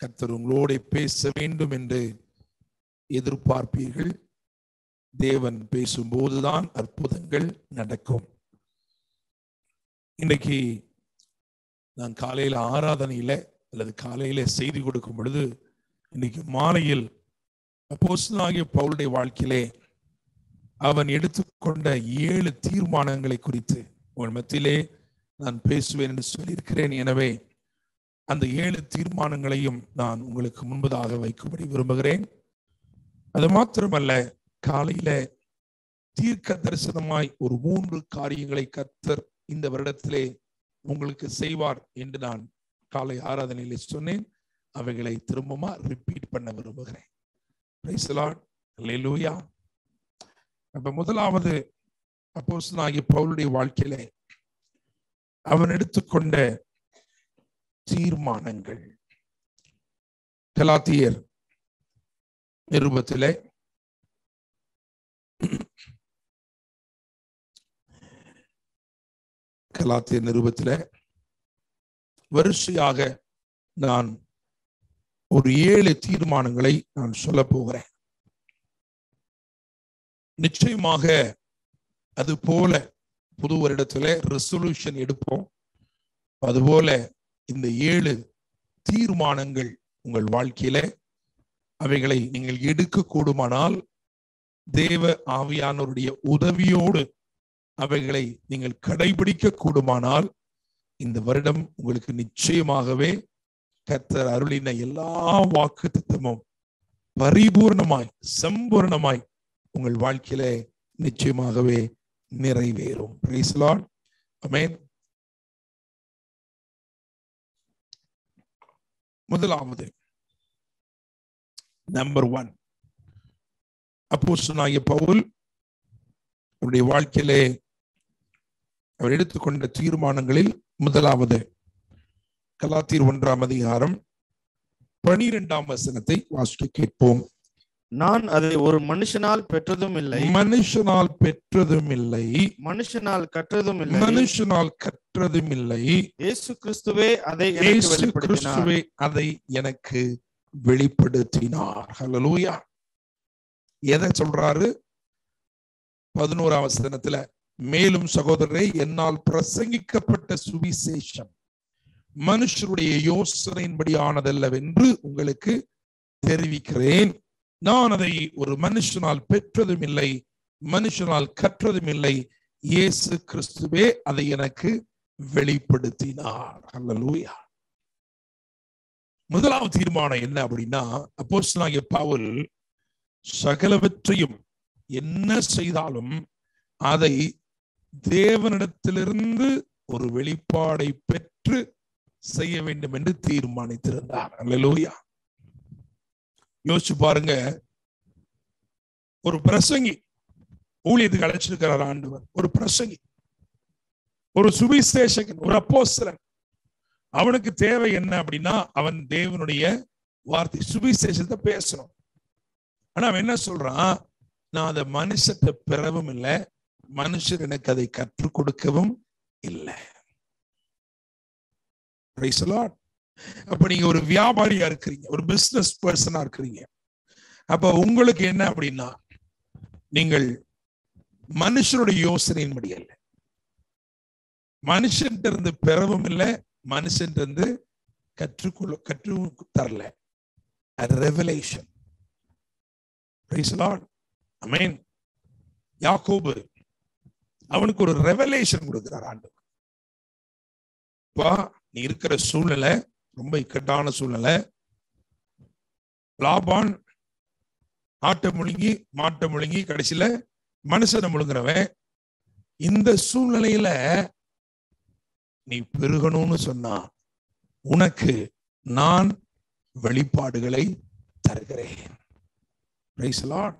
கர்த்தர் உங்களோட பேச வேண்டும் என்று எதிர்பார்ப்பீர்கள் தேவன் பேசும்போதுதான் அற்புதங்கள் நடக்கும் இன்னைக்கு நான் காலையில ஆராதனையில அல்லது காலையில செய்தி கொடுக்கும் பொழுது இன்னைக்கு மாலையில் அப்போஸ்தலனாகிய பவுலுடைய வாழ்க்கையிலே அவன் எடுத்துக்கொண்ட ஏழு தீர்மானங்களை குறித்து உங்கள் மத்தியிலே நான் பேசுவேன் என்று சொல்லியிருக்கிறேன் எனவே அந்த ஏழு தீர்மானங்களையும் நான் உங்களுக்கு முன்பதாக வைக்கும்படி விரும்புகிறேன் அது மாத்திரமல்ல காலையில தீர்க்க தரிசனமாய் ஒரு மூன்று காரியங்களை கத்தர் இந்த வருடத்திலே உங்களுக்கு செய்வார் என்று நான் காலை ஆராதனையிலே சொன்னேன் அவைகளை திரும்பமா ரிப்பீட் பண்ண விரும்புகிறேன் Praise the Lord. Hallelujah. அப்ப முதலாவது அப்போஸ்தலனாகிய பவுலுடைய வாழ்க்கையிலே அவன் எடுத்துக்கொண்ட தீர்மானங்கள் கலாத்தியர் நிருபத்திலே கலாத்தியர் நிருபத்தில வரிசையாக நான் ஒரு ஏழு தீர்மானங்களை நான் சொல்ல போகிறேன் நிச்சயமாக அது போல புது வருடத்துல ரெசல்யூஷன் எடுப்போம் அதுபோல இந்த ஏழு தீர்மானங்கள் உங்கள் வாழ்க்கையில அவைகளை நீங்கள் எடுக்க கூடுமானால் தேவ ஆவியானவருடைய உதவியோடு அவைகளை நீங்கள் கடைபிடிக்க கூடுமானால் இந்த வருடம் உங்களுக்கு நிச்சயமாகவே கர்த்தர் அருளின எல்லா வாக்கு திட்டமும் பரிபூர்ணமாய் சம்பூர்ணமாய் உங்கள் வாழ்க்கையில நிச்சயமாகவே நிறைவேறும் Praise the Lord. Amen. முதலாவது நம்பர் ஒன் அப்போஸ்தலனாகிய பவுல் அவருடைய வாழ்க்கையிலே அவர் எடுத்துக்கொண்ட தீர்மானங்களில் முதலாவது கலாத்தீர் ஒன்றாம் அதிகாரம் பனிரெண்டாம் வசனத்தை வாசிக்க கேட்போம் நான் அதை ஒரு மனுஷனால் பெற்றதும் இல்லை மனுஷனால் பெற்றதும் இல்லை மனுஷனால் கற்றதும் இல்லை மனுஷனால் கற்றதும் இல்லை இயேசு கிறிஸ்துவே அதை எனக்கு இயேசு வெளிப்படுத்தினார் கிறிஸ்துவே அதை எனக்கு வெளிப்படுத்தினார் ஹalleluya எதை சொல்றாரு பதினோராம் வசனத்துல மேலும் சகோதரரே என்னால் பிரசங்கிக்கப்பட்ட சுவிசேஷம் மனுஷருடைய யோசனையின்படியானதல்லவென்று உங்களுக்கு தெரிவிக்கிறேன் நான் அதை ஒரு மனுஷனால் பெற்றதும் இல்லை மனுஷனால் கற்றதும் இல்லை இயேசு கிறிஸ்துவே அதை எனக்கு வெளிப்படுத்தினார் அல்லலூயா முதலாவது தீர்மானம் என்ன அப்படின்னா அப்போஸ்தலனாகிய பவுல் சகலவற்றையும் என்ன செய்தாலும் அதை தேவனிடத்திலிருந்து ஒரு வெளிப்பாடை பெற்று செய்ய வேண்டும் என்று தீர்மானித்திருந்தார் அல்லலூயா யோசிச்சு பாருங்க ஒரு பிரசங்கி ஊழியத்துக்கு அழைச்சிருக்கிறார் ஆண்டவர் ஒரு பிரசங்கி ஒரு சுவிசேஷகன் ஒரு அப்போஸ்தலன் அவனுக்கு தேவை என்ன அப்படின்னா அவன் தேவனுடைய வார்த்தை சுவிசேஷத்தை பேசணும் ஆனா அவன் என்ன சொல்றான் நான் அதை மனுஷத்தை பெறவும் இல்லை மனுஷர் எனக்கு அதை கற்றுக் கொடுக்கவும் இல்லை Praise the Lord. அப்ப நீங்க ஒரு வியாபாரியா இருக்கிறீங்க ஒரு பிசினஸ் பர்சனா இருக்கிறீங்க அப்ப உங்களுக்கு என்ன அப்படின்னா நீங்கள் மனுஷனுடைய யோசனையின்படி அல்ல மனுஷன் இருந்து பெறவும் இல்லை மனுஷன் இருந்து கற்றுக்கொள்ள கற்று தரல ரெவலேஷன் அமேன் யாக்கோபு அவனுக்கு ஒரு ரெவலேஷன் கொடுக்கிறார் ஆண்டு வா நீ இருக்கிற சூழ்நிலை ரொம்ப இக்கட்டான சூழ்நிலை லாபான் ஆட்டை முழுங்கி மாட்டை முழுங்கி கடைசியில மனுஷனை முழுங்குறவன் இந்த சூழ்நிலையில நீ பெருகணும்னு சொன்னா உனக்கு நான் வெளிப்பாடுகளை தருகிறேன் Praise the Lord.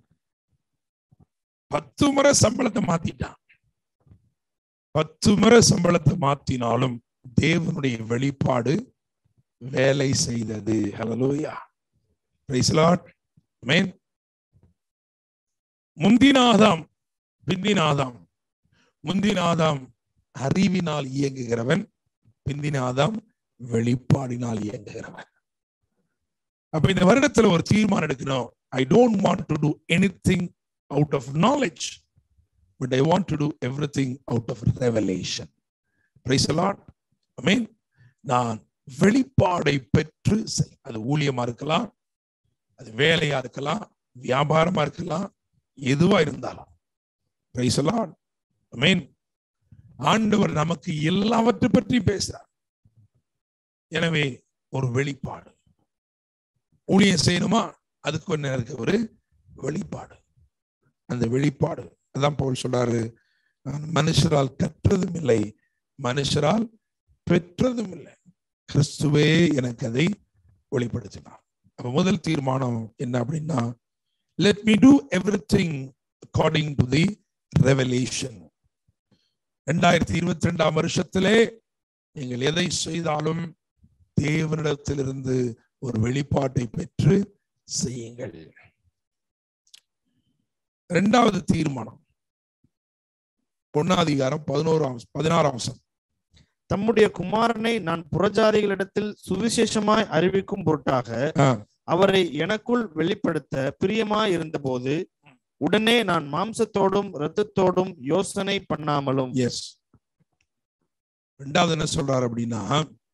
பத்து முறை சம்பளத்தை மாத்திட்டான் பத்து முறை சம்பளத்தை மாத்தினாலும் தேவனுடைய வெளிப்பாடு வேலை செய்தது ஹலலூயா பிரைஸ் லார்ட் மேன் முந்தினாதாம் பிந்தினாதாம் முந்தினாதாம் அறிவினால் இயங்குகிறவன் பிந்தினாதாம் வெளிப்பாடினால் இயங்குகிறவன் அப்ப இந்த வருடத்துல ஒரு தீர்மானம் எடுக்கணும் I don't want to do anything out of knowledge but I want to do everything out of revelation praise I mean நான் வெளிப்பாடை பெற்று செய் அது ஊழியமா இருக்கலாம் அது வேலையா இருக்கலாம் வியாபாரமா இருக்கலாம் எதுவா இருந்தாலும் பிரைஸ் ஐ மீன் ஆண்டவர் நமக்கு எல்லாவற்றை பற்றி பேசுறார் எனவே ஒரு வெளிப்பாடு ஊழியம் செய்யணுமா அதுக்கு ஒன்று இருக்கு ஒரு வெளிப்பாடு அந்த வெளிப்பாடு அதான் பவுல் சொல்றாரு நான் மனுஷரால் கற்றதும் இல்லை மனுஷரால் பெற்றதும் இல்லை கிறிஸ்துவே எனக்கு அதை வெளிப்படுத்தினார் அப்ப முதல் தீர்மானம் என்ன அப்படின்னா let me do everything according to the revelation ரெண்டாயிரத்தி இருபத்தி ரெண்டாம் வருஷத்திலே நீங்கள் எதை செய்தாலும் தேவனிடத்திலிருந்து ஒரு வெளிப்பாட்டை பெற்று செய்யுங்கள் இரண்டாவது தீர்மானம் பொன்னாதிகாரம் பதினோராம் பதினாறாம் வருஷம் தம்முடைய குமாரனை நான் புறஜாதிகளிடத்தில் சுவிசேஷமாய் அறிவிக்கும் பொருட்டாக ஆ. அவரை எனக்குள் வெளிப்படுத்த பிரியமாய் இருந்தபோது உடனே நான் மாம்சத்தோடும் இரத்தத்தோடும் யோசனை பண்ணாமலும் எஸ் ரெண்டாவது என்ன சொல்றாரு அப்படின்னா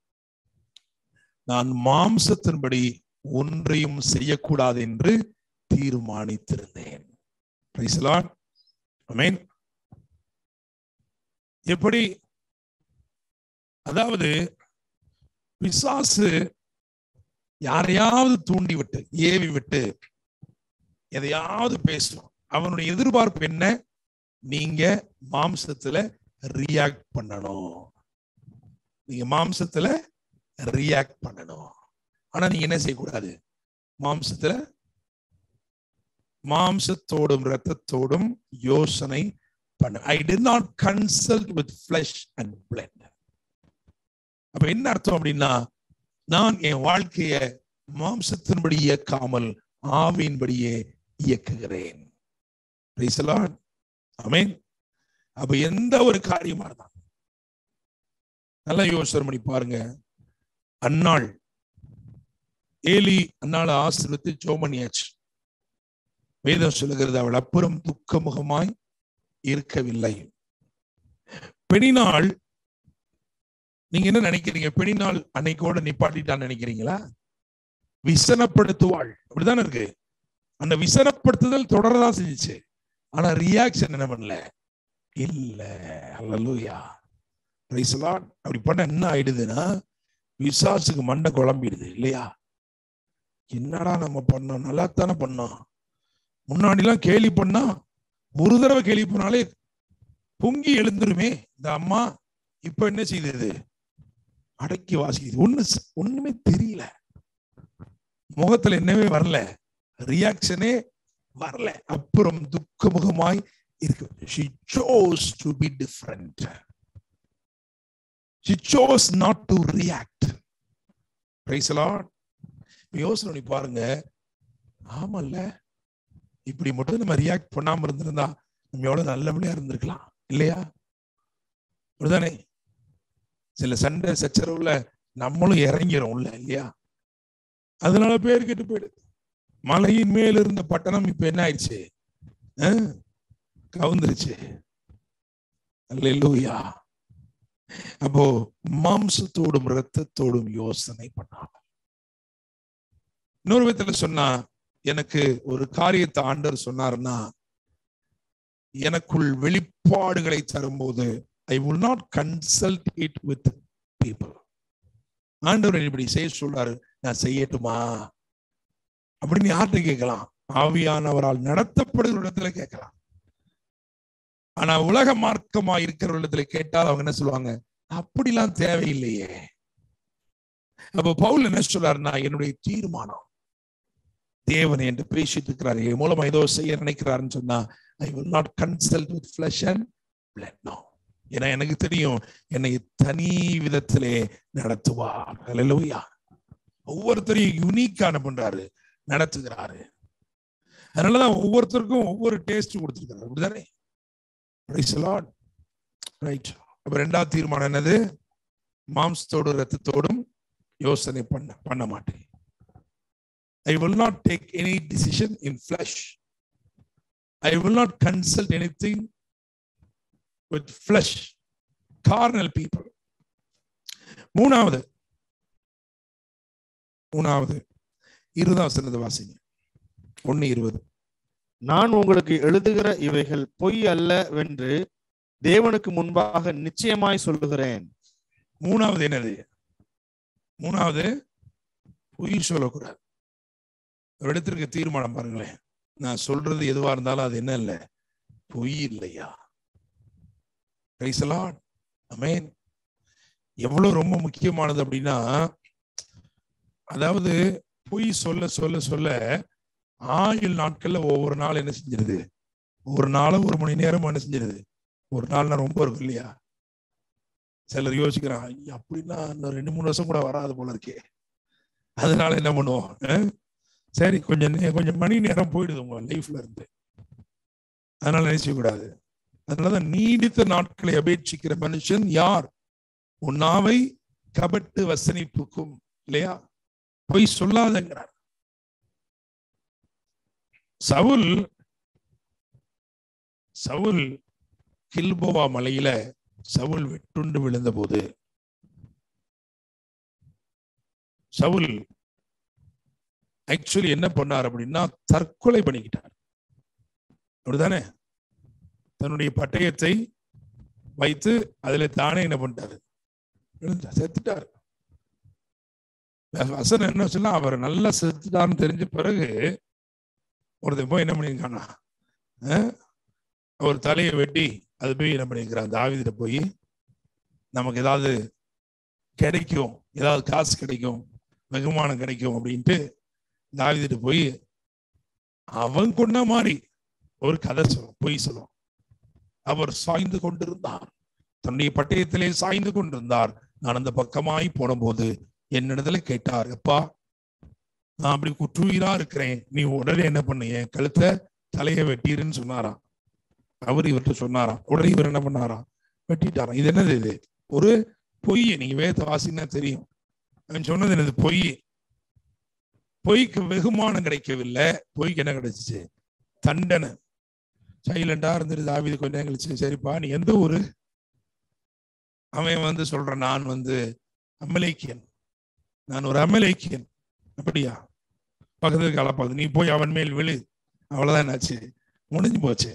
நான் மாம்சத்தின்படி ஒன்றையும் செய்யக்கூடாது என்று தீர்மானித்திருந்தேன் Praise the Lord. Amen. எப்படி அதாவது பிசாசு யாரையாவது தூண்டி விட்டு ஏவி விட்டு எதையாவது பேசும் அவனுடைய எதிர்பார்ப்பு என்ன நீங்க மாம்சத்துல ரியாக்ட் பண்ணணும் நீங்க மாம்சத்துல ரியாக்ட் பண்ணணும் ஆனா நீங்க என்ன செய்யக்கூடாது மாம்சத்துல மாம்சத்தோடும் இரத்தத்தோடும் யோசனை பண்ண I did not consult with flesh and blood அப்ப என்ன அர்த்தம் அப்படின்னா நான் என் வாழ்க்கைய மாம்சத்தின்படி இயக்காமல் ஆவியின்படியே இயக்குகிறேன் Praise the Lord. Amen. அப்ப எந்த ஒரு காரியமா இருந்தாலும் நல்லா யோசனை பண்ணி பாருங்க அன்னாள் ஏலி அன்னாளை ஆசிரியத்து ஜோமனியாச்சு வேதம் சொல்லுகிறது அவள் அப்புறம் துக்கமுகமாய் இருக்கவில்லை பெணினாள் நீங்க என்ன நினைக்கிறீங்க பெணினாள் அன்னைக்கோட நிப்பாட்டிட்டான்னு நினைக்கிறீங்களா விசனப்படுத்துவாள் அப்படிதானே இருக்கு அந்த விசனப்படுத்துதல் தொடரதான் செஞ்சுச்சு ஆனா ரியாக்ஷன் என்ன பண்ணல இல்ல அல்லூயா அப்படி பண்ண என்ன ஆயிடுதுன்னா விசாசுக்கு மண்டை குழம்பிடுது இல்லையா என்னடா நம்ம பண்ணோம் நல்லா தானே பண்ணோம் முன்னாடி எல்லாம் கேலி பண்ணா ஒரு தடவை கேலி பண்ணாலே பொங்கி எழுந்துருமே இந்த அம்மா இப்ப என்ன செய்தது அடக்கி வாசிக்குது ஒண்ணு ஒண்ணுமே தெரியல முகத்துல என்னவே வரல ரியாக்ஷனே வரல அப்புறம் துக்கமுகமாய் இருக்கு she chose to be different she chose not to react praise the lord யோசனை பண்ணி பாருங்க ஆமல்ல இப்படி மட்டும் நம்ம ரியாக்ட் பண்ணாம இருந்திருந்தா நம்ம எவ்வளவு நல்லபடியா இருந்திருக்கலாம் இல்லையா அப்படிதானே சில சண்டை சச்சரவுல நம்மளும் இறங்கிறோம் உள்ள இல்லையா அதனால பேர் கெட்டு போயிடுது மலையின் மேல் இருந்த பட்டணம் இப்ப என்ன ஆயிடுச்சு அஹ், கவுந்துருச்சு அல்லேலூயா அப்போ மாம்சத்தோடும் இரத்தத்தோடும் யோசனை பண்ணாங்க இன்னொரு விதத்துல சொன்னா எனக்கு ஒரு காரியத்தை ஆண்டவர் சொன்னாருன்னா எனக்குள் வெளிப்பாடுகளை தரும்போது I will not consult it with people ஆண்டவர் இப்படி செய்ய சொல்றாரு நான் செய்யட்டுமா அப்படின்னு யார்கிட்ட கேட்கலாம் ஆவியானவரால் நடத்தப்படுகிற இடத்துல கேட்கலாம் ஆனா உலக மார்க்கமா இருக்கிற இடத்துல கேட்டால் அவங்க என்ன சொல்லுவாங்க அப்படிலாம் தேவையில்லையே அப்ப பவுல் என்ன சொல்றாருன்னா என்னுடைய தீர்மானம் தேவன் என்று பேசிட்டு இருக்கிறார் என் மூலமா ஏதோ செய்ய நினைக்கிறாருன்னு சொன்னா I will not consult with flesh and blood no ஏன்னா எனக்கு தெரியும் என்னை தனி விதத்திலே நடத்துவார் அல்லேலூயா ஒவ்வொருத்தரையும் யூனிக்கா பண்றாரு நடத்துகிறாரு அதனாலதான் ஒவ்வொருத்தருக்கும் ஒவ்வொரு டேஸ்ட் கொடுத்துருக்காரு அப்படிதானே ரைட் அப்ப ரெண்டாவது தீர்மானம் என்னது மாம்சத்தோடும் ரத்தத்தோடும் யோசனை பண்ண பண்ண மாட்டேன் I will not take any decision in flesh I will not consult anything with flesh carnal people மூணாவது மூணாவது இருபதாம் வசனத்தை வாசிங்க ஒன்னு இருபது நான் உங்களுக்கு எழுதுகிற இவைகள் பொய் அல்லவென்று தேவனுக்கு முன்பாக நிச்சயமாய் சொல்லுகிறேன் மூணாவது என்னது மூணாவது பொய் சொல்லக்கூடாது ஒரு இடத்திற்கு தீர்மானம் பாருங்களேன் நான் சொல்றது எதுவா இருந்தாலும் அது என்ன இல்லை பொய் இல்லையா அமேன் எவ்வளவு ரொம்ப முக்கியமானது அப்படின்னா அதாவது பொய் சொல்ல சொல்ல சொல்ல ஆயுள் நாட்கள்ல ஒவ்வொரு நாள் என்ன செஞ்சிருது ஒரு நாளும் ஒரு மணி நேரம் என்ன செஞ்சிருது ஒரு நாள்னா ரொம்ப இருக்கும் இல்லையா சிலர் யோசிக்கிறான் "ஐயா, அப்படின்னா இன்னும் ரெண்டு மூணு வருஷம் கூட வராது போல இருக்கே அதனால என்ன பண்ணுவோம் அஹ்? சரி கொஞ்சம் நே- கொஞ்சம் மணி நேரம் போயிடுது உங்க லைஃப்ல இருந்து அதனால நினைச்ச கூடாது அதனாலதான் நீடித்த நாட்களை அபேட்சிக்கிற மனுஷன் யார் உன்னாவை கபட்டு வசனிப்புக்கும் இல்லையா பொய் சொல்லாதங்கிறார் சவுல் சவுல் கில்போவா மலையில சவுல் வெட்டுண்டு விழுந்தபோது சவுல் ஆக்சுவலி என்ன பண்ணார் அப்படின்னா தற்கொலை பண்ணிக்கிட்டார் அப்படிதானே தன்னுடைய பட்டயத்தை வைத்து அதுல தானே என்ன பண்ணிட்டாரு விழுந்தார், செத்துட்டார் வசனம் என்ன சொன்னா அவர் நல்லா செத்துட்டார்னு தெரிஞ்ச பிறகு ஒருத்தன் போய் என்ன பண்ணியிருக்கானா அஹ், அவர் தலையை வெட்டி அது போய் என்ன பண்ணியிருக்கிறான் தாவீதுட்ட போய் நமக்கு ஏதாவது கிடைக்கும் ஏதாவது காசு கிடைக்கும் வெகுமானம் கிடைக்கும் அப்படின்ட்டு தாவீதுட்ட போய் அவன் கொண்ட மாதிரி ஒரு கதை சொல்லும் பொய் சொல்லும் அவர் சாய்ந்து கொண்டிருந்தார் தன்னுடைய பட்டயத்திலே சாய்ந்து கொண்டிருந்தார் நான் அந்த பக்கமாய் போனபோது என்னிடத்துல கேட்டார் அப்பா நான் அப்படி குற்றுயிரா இருக்கிறேன் நீ உடனே என்ன பண்ணு என் கழுத்தை தலையை வெட்டிருன்னு சொன்னாராம் அவர் இவர்கிட்ட சொன்னாராம் உடனே இவர் என்ன பண்ணாராம் வெட்டிட்டாராம் இது என்னது இது ஒரு பொய் நீங்க வேத வாசினா தெரியும் அவன் சொன்னது என்னது பொய் பொய்க்கு வெகுமானம் கிடைக்கவில்லை பொய்க்கு என்ன கிடைச்சிச்சு தண்டனை சைலண்டா இருந்துட்டு தாவிது கொஞ்ச நேரம் கழிச்சு சரிப்பா நீ எந்த ஊரு அவன் வந்து சொல்றான் நான் வந்து அமலேக்கியன் நான் ஒரு அமலேக்கியன் அப்படியா பக்கத்துக்கு கலப்பாது நீ போய் அவன் மேல் விழு அவ்வளவுதான் என்னாச்சு முடிஞ்சு போச்சு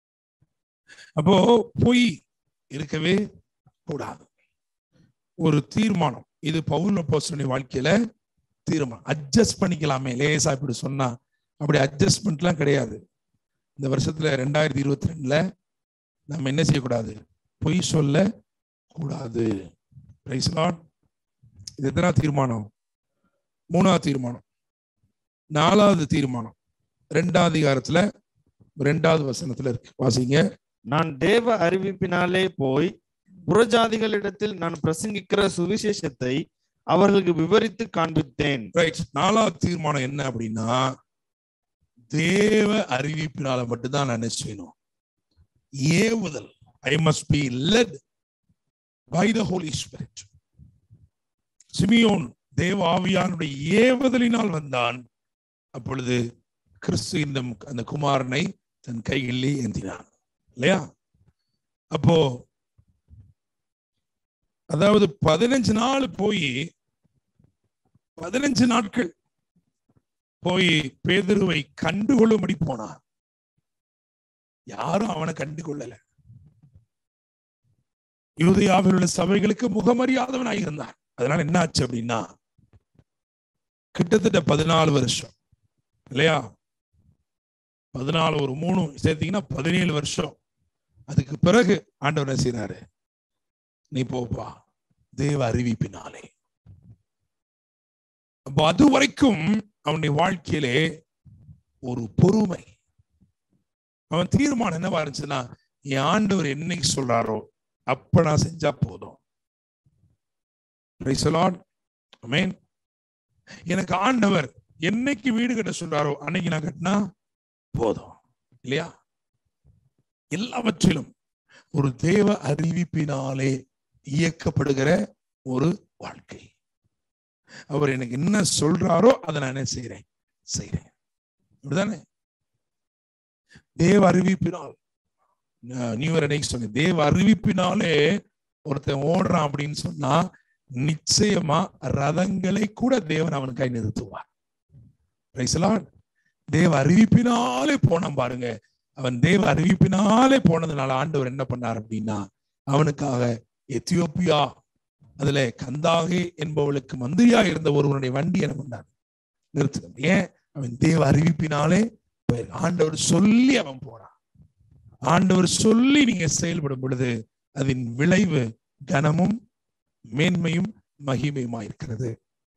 அப்போ பொய் இருக்கவே கூடாது ஒரு தீர்மானம் இது பவுல் அப்போஸ்தலனுடைய வாழ்க்கையில தீர்மானம் அட்ஜஸ்ட் பண்ணிக்கலாமே லேசா இப்படி சொன்னா அப்படி அட்ஜஸ்ட்மெண்ட்லாம் கிடையாது இந்த வருஷத்துல ரெண்டாயிரத்தி இருபத்தி ரெண்டுல நம்ம என்ன செய்யக்கூடாது பொய் சொல்ல கூடாது Praise the Lord. இது எத்தனா தீர்மானம் மூணாவது தீர்மானம் நாலாவது தீர்மானம் ரெண்டாவது அதிகாரத்துல ரெண்டாவது வசனத்துல இருக்கு வாசிங்க நான் தேவ அறிவிப்பினாலே போய் புறஜாதிகளிடத்தில் நான் பிரசங்கிக்கிற சுவிசேஷத்தை அவர்களுக்கு விவரித்து காண்பித்தேன் ரைட் நாலாவது தீர்மானம் என்ன அப்படின்னா தேவ அறிவிப்பினால மட்டும்தான் நான் என்ன செய்யணும் ஏவுதல் I must be led by the Holy Spirit சிமியோன் தேவ ஆவியானுடைய ஏவுதலினால் வந்தான் அப்பொழுது கிறிஸ்து இந்த அந்த குமாரனை தன் கைகளிலே ஏந்தினான் இல்லையா அப்போ அதாவது பதினஞ்சு நாள் போய் பதினஞ்சு நாட்கள் போய் பேதுருவை கண்டுகொள்ளும்படி போனான் யாரும் அவனை கண்டுகொள்ளல யூதயாவில் உள்ள சபைகளுக்கு முகமறியாதவனாய் இருந்தான் அதனால என்ன ஆச்சு அப்படின்னா கிட்டத்தட்ட பதினாலு வருஷம் இல்லையா பதினாலு ஒரு மூணு சேர்த்தீங்கன்னா பதினேழு வருஷம் அதுக்கு பிறகு ஆண்டவர் என்ன செய்றாரு நீ போப்பா தேவ அறிவிப்பினாலே அப்போ அது வரைக்கும் அவனுடைய வாழ்க்கையிலே ஒரு பொறுமை அவன் தீர்மானம் என்னவா இருந்துச்சுன்னா என் ஆண்டவர் என்னைக்கு சொல்றாரோ அப்ப நான் செஞ்சா போதும் Praise the Lord. Amen. எனக்கு ஆண்டவர் என்னைக்கு வீடு கட்ட சொல்றாரோ அன்னைக்கு நான் கட்டினா போதும் இல்லையா எல்லாவற்றிலும் ஒரு தேவ அறிவிப்பினாலே இயக்கப்படுகிற ஒரு வாழ்க்கை அவர் எனக்கு என்ன சொல்றாரோ அதை நான் என்ன செய்யறேன் செய்றேன் இப்படிதானே தேவ அறிவிப்பினால் அஹ் நியூ இயர் அன்னைக்கு சொன்னேன் தேவ அறிவிப்பினாலே ஒருத்தன் ஓடுறான் அப்படின்னு சொன்னா நிச்சயமா ரதங்களை கூட தேவன் அவனுக்காய் நிறுத்துவார் Praise the Lord. தேவ அறிவிப்பினாலே போனான் பாருங்க அவன் தேவ அறிவிப்பினாலே போனதுனால ஆண்டவர் என்ன பண்ணார் அப்படின்னா அவனுக்காக எத்தியோப்பியா அதுல கந்தாகே என்பவளுக்கு மந்திரியா இருந்த ஒருவனுடைய வண்டி என்ன பண்ணார் நிறுத்துங்க ஏன் அவன் தேவ அறிவிப்பினாலே போயிருக்கான். ஆண்டவர் சொல்லி அவன் போறான் ஆண்டவர் சொல்லி நீங்க செயல்படும் பொழுது அதன் விளைவு கனமும் மேன்மையும் மகிமையுமா இருக்கிறது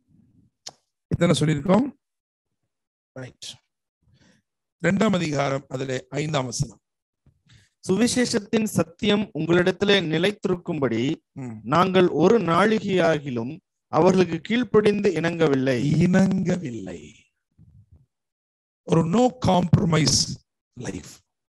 எத்தனை சொல்லியிருக்கோம் ரைட் இரண்டாம் அதிகாரம் அதுல ஐந்தாம் வசனம் சுவிசேஷத்தின் சத்தியம் உங்களிடத்திலே நிலைத்திருக்கும்படி ம். நாங்கள் ஒரு நாழிகையாகிலும் அவர்களுக்கு கீழ்ப்படிந்து இணங்கவில்லை இணங்கவில்லை ஒரு நோ காம்ப்ரமைஸ் லைஃப்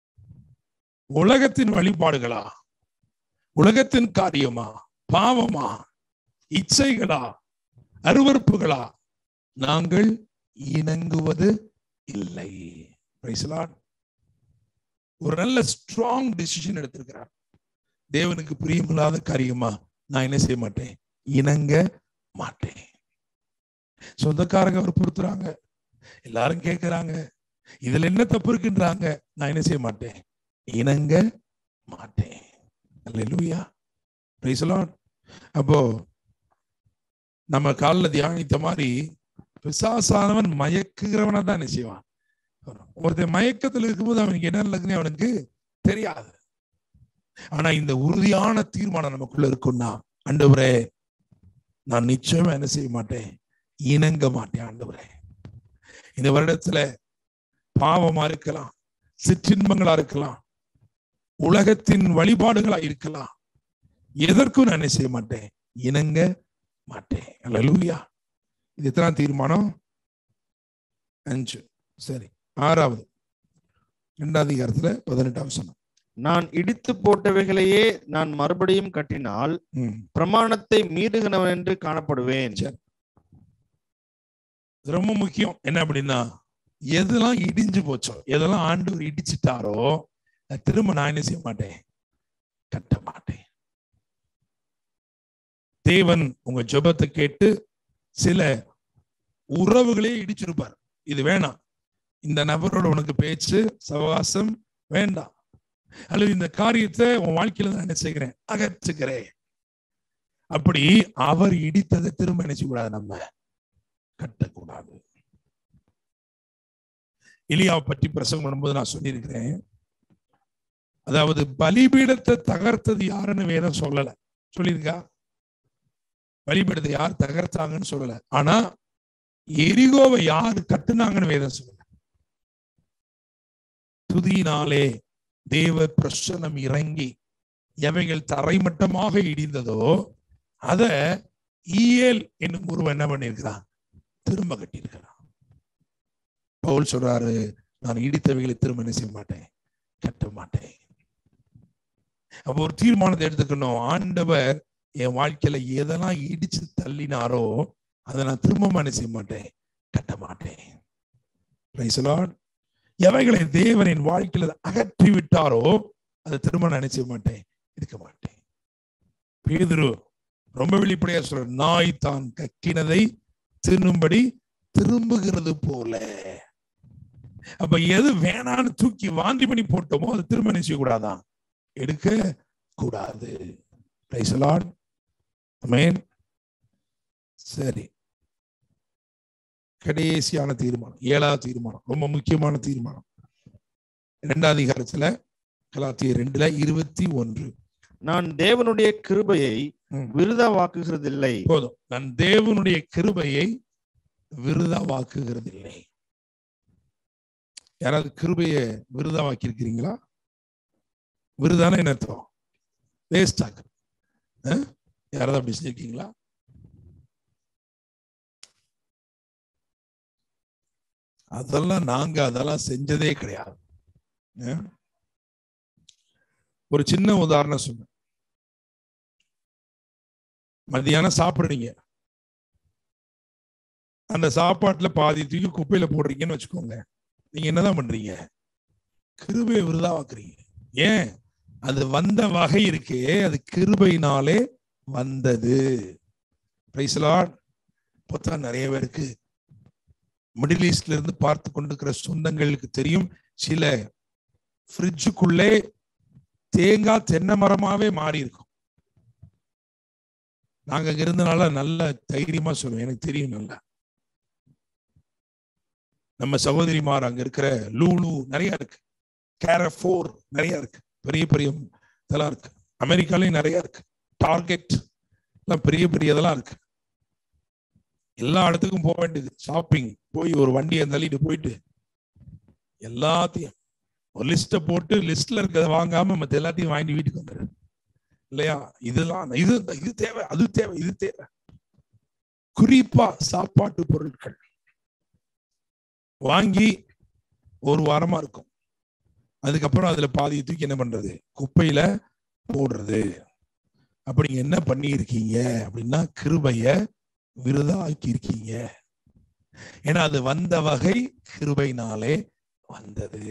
உலகத்தின் வழிபாடுகளா உலகத்தின் காரியமா பாவமா இச்சைகளா அருவருப்புகளா நாங்கள் இணங்குவது இல்லை Praise the Lord. ஒரு நல்ல ஸ்ட்ராங் டிசிஷன் எடுத்திருக்கிறார் தேவனுக்கு பிரியமில்லாத காரியமா நான் என்ன செய்ய மாட்டேன் இணங்க மாட்டேன் சொந்தக்காரங்க அவர் பொறுத்துறாங்க எல்லாரும் கேட்கிறாங்க இதுல என்ன தப்பு இருக்குன்றாங்க நான் என்ன செய்ய மாட்டேன் இணங்க மாட்டேன் அல்லேலூயா பிரைஸ் லார்ட் அப்போ நம்ம காலில் தியானித்த மாதிரி பிசாசானவன் மயக்குகிறவனா தான் என்ன செய்வான் ஒருத்தன் மயக்கத்தில் இருக்கும்போது அவனுக்கு என்ன நடக்குன்னு அவனுக்கு தெரியாது ஆனா இந்த உறுதியான தீர்மானம் நமக்குள்ள இருக்குன்னா ஆண்டவரே நான் நிச்சயமா என்ன செய்ய மாட்டேன் இணங்க மாட்டேன் ஆண்டவரே இந்த வருடத்துல பாவமா இருக்கலாம் சிற்றின்பங்களா இருக்கலாம் உலகத்தின் வழிபாடுகளா இருக்கலாம் எதற்கும் நான் என்ன செய்ய மாட்டேன் இணங்க மாட்டேன் அல்லேலூயா இது எத்தனை தீர்மானம் அஞ்சு சரி ஆறாவது இரண்டாவது அதிகாரத்துல பதினெட்டாம் சொன்னோம் நான் இடித்து போட்டவைகளையே நான் மறுபடியும் கட்டினால் ம் பிரமாணத்தை மீறுகிறவன் என்று காணப்படுவேன் சரி. இது ரொம்ப முக்கியம் என்ன அப்படின்னா எதெல்லாம் இடிஞ்சு போச்சோ எதெல்லாம் ஆண்டவர் இடிச்சிட்டாரோ அதை திரும்ப நான் என்ன செய்ய மாட்டேன் கட்ட மாட்டேன் தேவன் உங்க ஜெபத்தை கேட்டு சில உறவுகளே இடிச்சிருப்பார் இது வேணாம் இந்த நபரோட உனக்கு பேச்சு சவகாசம் வேண்டாம் அல்லது இந்த காரியத்தை உன் வாழ்க்கையில நான் என்ன செய்கிறேன் அகற்றுகிறேன் அப்படி அவர் இடித்ததை திரும்ப என்ன செய்யக்கூடாது நம்ம கட்டக்கூடாது எலியாவை பற்றி பிரசங்கம் பண்ணும்போது நான் சொல்லியிருக்கிறேன் அதாவது பலிபீடத்தை தகர்த்தது யாருன்னு வேதம் சொல்லல சொல்லியிருக்கா பலிபீடத்தை யார் தகர்த்தாங்கன்னு சொல்லல ஆனா எரிகோவை யாரு கட்டுனாங்கன்னு வேதம் சொல்லல துதியினாலே தேவ பிரசனம் இறங்கி எவைகள் தரைமட்டமாக இடிந்ததோ அத ஈயேல் என்னும் ஒருவன் என்ன பண்ணியிருக்கிறான் திரும்ப கட்டியிருக்கிறான் பவுல் சொல்றாரு நான் இடித்தவைகளை திரும்ப என்ன செய்ய மாட்டேன் கட்ட மாட்டேன் அப்போ ஒரு தீர்மானத்தை எடுத்துக்கணும் ஆண்டவர் என் வாழ்க்கையில எதெல்லாம் இடிச்சு தள்ளினாரோ அதை நான் திரும்ப என்ன செய்ய மாட்டேன் கட்ட மாட்டேன் Praise the Lord. எவைகளை தேவனின் வாழ்க்கையில அகற்றி விட்டாரோ அதை திரும்ப நான் என்ன செய்ய மாட்டேன் இருக்க மாட்டேன் பேதுரு ரொம்ப வெளிப்படையா சொல்ற நாய் தான் கக்கினதை தின்னும்படி திரும்புகிறது போல அப்ப எது வேணான்னு தூக்கி வாந்தி பண்ணி போட்டோமோ அது திரும்ப என்ன செய்யக்கூடாதான் எடுக்க கூடாது Praise the Lord. Amen. சரி கடைசியான தீர்மானம் ஏழாவது தீர்மானம் ரொம்ப முக்கியமான தீர்மானம் இரண்டாவது அதிகாரத்துல கலாத்திய ரெண்டுல இருபத்தி ஒன்று நான் தேவனுடைய கிருபையை ம். விருதாவாக்குகிறதில்லை போதும் நான் தேவனுடைய கிருபையை விருதாவாக்குகிறதில்லை யாராவது கிருபையை விருதாவாக்கி இருக்கிறீங்களா விருதான என்ன அர்த்தம் வேஸ்ட் ஆக்கு யாராவது அப்படி செஞ்சிருக்கீங்களா அதெல்லாம் நாங்க அதெல்லாம் செஞ்சதே கிடையாது அஹ்? ஒரு சின்ன உதாரணம் சொன்னேன் மத்தியானம் சாப்பிடுறீங்க அந்த சாப்பாட்டுல பாதி தூக்கி குப்பையில போடுறீங்கன்னு வச்சுக்கோங்க நீங்க என்னதான் பண்றீங்க கிருபையை விருதாவாக்குறீங்க ஏன் அது வந்த வகை இருக்கே அது கிருபையினாலே வந்தது பிரைஸ்லாட் இப்போதான் நிறைய பேருக்கு மிடில் ஈஸ்ட்ல இருந்து பார்த்து கொண்டிருக்கிற சொந்தங்களுக்கு தெரியும் சில ஃப்ரிட்ஜுக்குள்ளே தேங்காய் தென்னை மரமாவே மாறி இருக்கும் நாங்க அங்க இருந்தனால நல்ல தைரியமா சொல்லுவேன் எனக்கு தெரியும் நல்லா நம்ம சகோதரிமார் அங்க இருக்கிற லூலு நிறைய இருக்கு கேரஃபோர் நிறைய இருக்கு பெரிய பெரிய இதெல்லாம் இருக்கு அமெரிக்காலயும் நிறைய இருக்கு டார்கெட் எல்லாம் பெரிய பெரிய இதெல்லாம் இருக்கு எல்லா இடத்துக்கும் போக வேண்டியது ஷாப்பிங் போய் ஒரு வண்டியை தள்ளிட்டு போயிட்டு எல்லாத்தையும் ஒரு லிஸ்ட்டை போட்டு லிஸ்ட்ல இருக்கிறத வாங்காம மத்த எல்லாத்தையும் வாங்கிட்டு வீட்டுக்கு வந்துரு இல்லையா இதெல்லாம் இது இது தேவை அது தேவை இது தேவை குறிப்பா சாப்பாட்டு பொருட்கள் வாங்கி ஒரு வாரமா இருக்கும் அதுக்கப்புறம் அதுல பாதி தூக்கி என்ன பண்றது குப்பையில போடுறது அப்படி நீங்க என்ன பண்ணி இருக்கீங்க அப்படின்னா கிருபைய விருதாக்கி இருக்கீங்க ஏன்னா அது வந்த வகை கிருபைனாலே வந்தது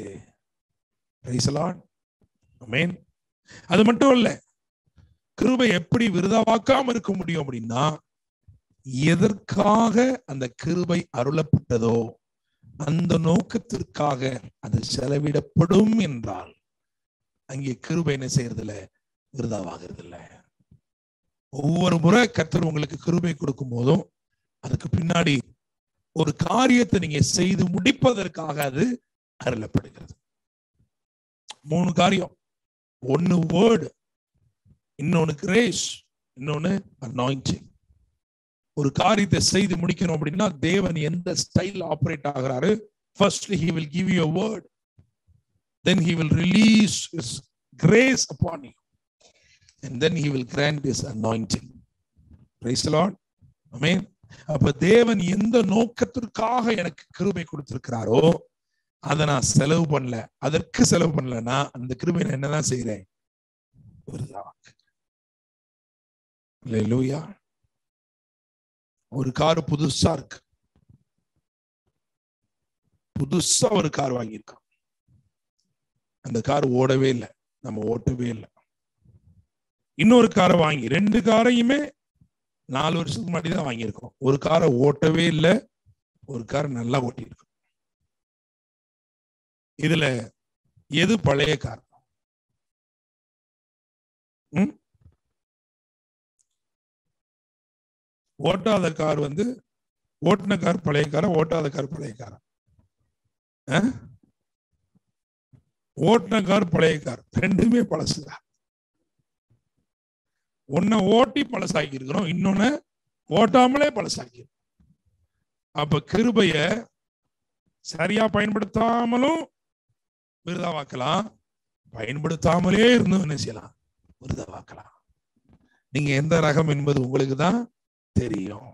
Amen. அது மட்டும் இல்ல கிருபை எப்படி விருதாவாக்காம இருக்க முடியும் அப்படின்னா எதற்காக அந்த கிருபை அருளப்பட்டதோ அந்த நோக்கத்திற்காக அது செலவிடப்படும் என்றால் அங்கே கிருபை என்ன செய்யறதில்ல விருதாவாகிறது இல்ல ஒவ்வொரு முறை கர்த்தர் உங்களுக்கு கிருபை கொடுக்கும் போதும் அதுக்கு பின்னாடி ஒரு காரியத்தை நீங்க செய்து முடிப்பதற்காக அது அருளப்படுகிறது மூணு காரியம் ஒன்னு வேர்டு இன்னொன்னு கிரேஸ் இன்னொன்னு அனாயிண்டிங் ஒரு காரியத்தை செய்து முடிக்கணும் அப்படின்னா தேவன் எந்த ஸ்டைல் ஆபரேட் ஆகிறாரு first he will give you word then he will release his grace upon you and then he will grant his anointing praise the lord amen அப்ப தேவன் எந்த நோக்கத்திற்காக எனக்கு கிருபை கொடுத்திருக்கிறாரோ அதை நான் செலவு பண்ணல அதற்கு செலவு பண்ணலன்னா அந்த கிருபை நான் என்னதான் செய்யறேன் லூயா ஒரு கார் புதுசா இருக்கு புதுசா ஒரு கார் வாங்கியிருக்கான் அந்த கார் ஓடவே இல்லை நம்ம ஓட்டவே இல்லை இன்னொரு காரை வாங்கி ரெண்டு காரையுமே நாலு வருஷத்துக்கு முன்னாடி தான் வாங்கியிருக்கோம் ஒரு காரை ஓட்டவே இல்லை ஒரு கார் நல்லா ஓட்டியிருக்கோம் இதுல எது பழைய கார் ம்? ஓட்டாத கார் வந்து ஓட்டின கார் பழைய காரா ஓட்டாத கார் பழைய காரா ஆ? ஓட்டின கார் பழைய கார் ரெண்டுமே பழசுதான் ஒன்ன ஓட்டி பழசாக்கி இருக்கிறோம் இன்னொன்னு ஓட்டாமலே பழசாக்கி அப்ப கிருபைய சரியா பயன்படுத்தாமலும் விருதாவாக்கலாம் பயன்படுத்தாமலே இருந்தும் என்ன செய்யலாம் விருதாவாக்கலாம் நீங்க எந்த ரகம் என்பது உங்களுக்கு தான் தெரியும்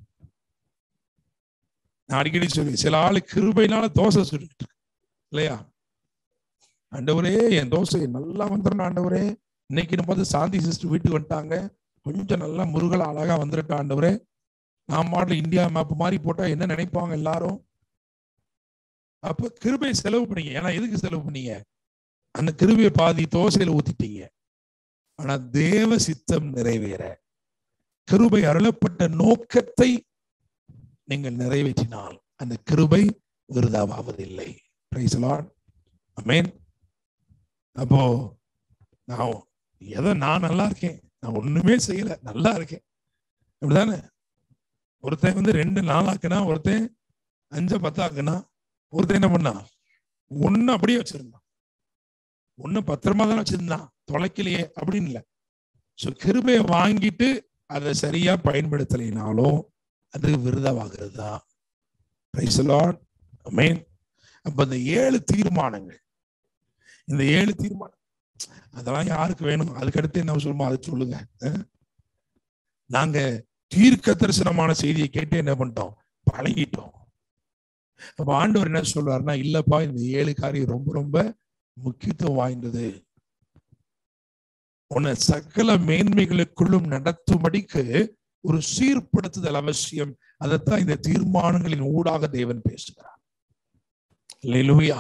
நான் அடிக்கடி சொல்லி சில ஆளு கிருபைனால தோசை சுட்டுக்கிட்டு இருக்கு. இல்லையா ஆண்டவரே என் தோசை நல்லா வந்துடணும் ஆண்டவரே இன்னைக்கு பார்த்து சாந்தி சிஸ்டர் வீட்டுக்கு வந்துட்டாங்க கொஞ்சம் நல்லா முருகலா அழகா வந்துருட்டா ஆண்டவரே நான் மாடல் இந்தியா மேப் மாதிரி போட்டா என்ன நினைப்பாங்க எல்லாரும் அப்ப கிருபை செலவு பண்ணீங்க ஏன்னா எதுக்கு செலவு பண்ணீங்க அந்த கிருபையை பாதி தோசையில ஊத்திட்டீங்க ஆனா தேவ சித்தம் நிறைவேற கிருபை அருளப்பட்ட நோக்கத்தை நீங்கள் நிறைவேற்றினால் அந்த கிருபை விருதாவாவதில்லை Praise the Lord. Amen. அப்போ நான் எதை நான் நல்லா இருக்கேன் நான் ஒண்ணுமே செய்யல நல்லா இருக்கேன் அப்படிதானே ஒருத்தன் வந்து ரெண்டு நாளாக்குனா ஒருத்தன் அஞ்ச பத்தாக்குனா ஒருத்தன் என்ன பண்ணா ஒண்ணு அப்படியே வச்சிருந்தான் ஒண்ணு பத்திரமா தானே வச்சிருந்தான் தொலைக்கலையே அப்படின்னு இல்ல சோ கிருபையை வாங்கிட்டு அதை சரியா பயன்படுத்தலைனாலும் அது விருதவாகிறது தான் Praise the Lord. Amen. அப்ப இந்த ஏழு தீர்மானங்கள் இந்த ஏழு தீர்மானம் அதெல்லாம் யாருக்கு வேணும் அதுக்கடுத்து என்ன சொல்லுமோ அதை சொல்லுங்க அஹ்? நாங்க தீர்க்க தரிசனமான செய்தியை கேட்டு என்ன பண்ணிட்டோம் பழகிட்டோம் அப்ப ஆண்டவர் என்ன சொல்றாருன்னா இல்லப்பா இந்த ஏழு காரியம் ரொம்ப ரொம்ப முக்கியத்துவம் வாய்ந்தது உன்னை சகல மேன்மைகளுக்குள்ளும் நடத்தும்படிக்கு ஒரு சீர்படுத்துதல் அவசியம் அதைத்தான் இந்த தீர்மானங்களின் ஊடாக தேவன் பேசுகிறார் அல்லேலூயா